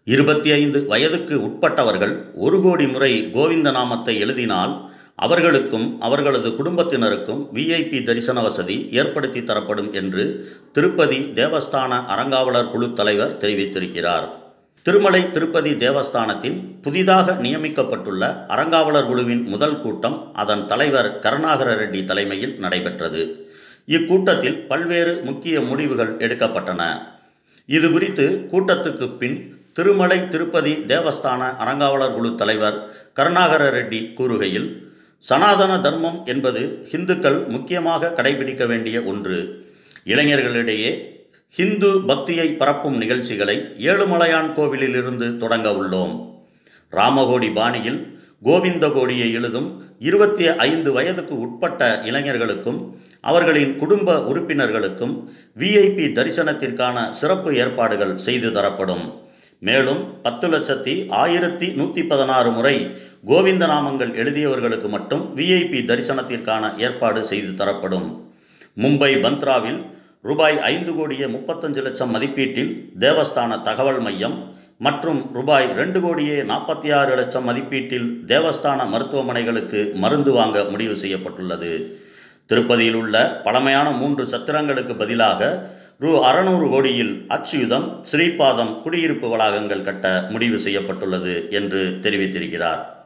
இருபத்தி ஐந்து வயதுக்கு உட்பட்டவர்கள் ஒரு கோடி முறை கோவிந்த நாமத்தை எழுதினால் அவர்களுக்கும் அவர்களது குடும்பத்தினருக்கும் விஐபி தரிசன வசதி ஏற்படுத்தி தரப்படும் என்று திருப்பதி தேவஸ்தான அறங்காவலர் குழு தலைவர் தெரிவித்திருக்கிறார் திருமலை திருப்பதி தேவஸ்தானத்தில் புதிதாக நியமிக்கப்பட்டுள்ள அறங்காவலர் குழுவின் முதல் கூட்டம் அதன் தலைவர் கருணாகர ரெட்டி தலைமையில் நடைபெற்றது இக்கூட்டத்தில் பல்வேறு முக்கிய முடிவுகள் எடுக்கப்பட்டன இது குறித்து கூட்டத்துக்கு பின் திருமலை திருப்பதி தேவஸ்தான அறங்காவலர் குழு தலைவர் கருணாகர ரெட்டி கூறுகையில் சனாதன தர்மம் என்பது இந்துக்கள் முக்கியமாக கடைபிடிக்க வேண்டிய ஒன்று இளைஞர்களிடையே ஹிந்து பக்தியை பரப்பும் நிகழ்ச்சிகளை ஏழுமலையான் கோவிலிலிருந்து தொடங்க உள்ளோம் ராமகோடி பாணியில் கோவிந்த கோடியை எழுதும் இருபத்தி ஐந்து வயதுக்கு உட்பட்ட இளைஞர்களுக்கும் அவர்களின் குடும்ப உறுப்பினர்களுக்கும் விஐபி தரிசனத்திற்கான சிறப்பு ஏற்பாடுகள் செய்து தரப்படும் மேலும் பத்து லட்சத்தி ஆயிரத்தி நூற்றி பதினாறு முறை கோவிந்த நாமங்கள் எழுதியவர்களுக்கு மட்டும் விஐபி தரிசனத்திற்கான ஏற்பாடு செய்து தரப்படும் மும்பை பந்த்ராவில் ரூபாய் ஐந்து கோடியே முப்பத்தஞ்சு லட்சம் மதிப்பீட்டில் தேவஸ்தான தகவல் மையம் மற்றும் ரூபாய் ரெண்டு கோடியே நாற்பத்தி ஆறு லட்சம் மதிப்பீட்டில் தேவஸ்தான மருத்துவமனைகளுக்கு மருந்து வாங்க முடிவு செய்யப்பட்டுள்ளது திருப்பதியில் உள்ள பழமையான மூன்று சத்திரங்களுக்கு பதிலாக ரூ அறநூறு கோடியில் அச்சுயுதம் ஸ்ரீபாதம் குடியிருப்பு வளாகங்கள் கட்ட முடிவு செய்யப்பட்டுள்ளது என்று தெரிவித்திருக்கிறார்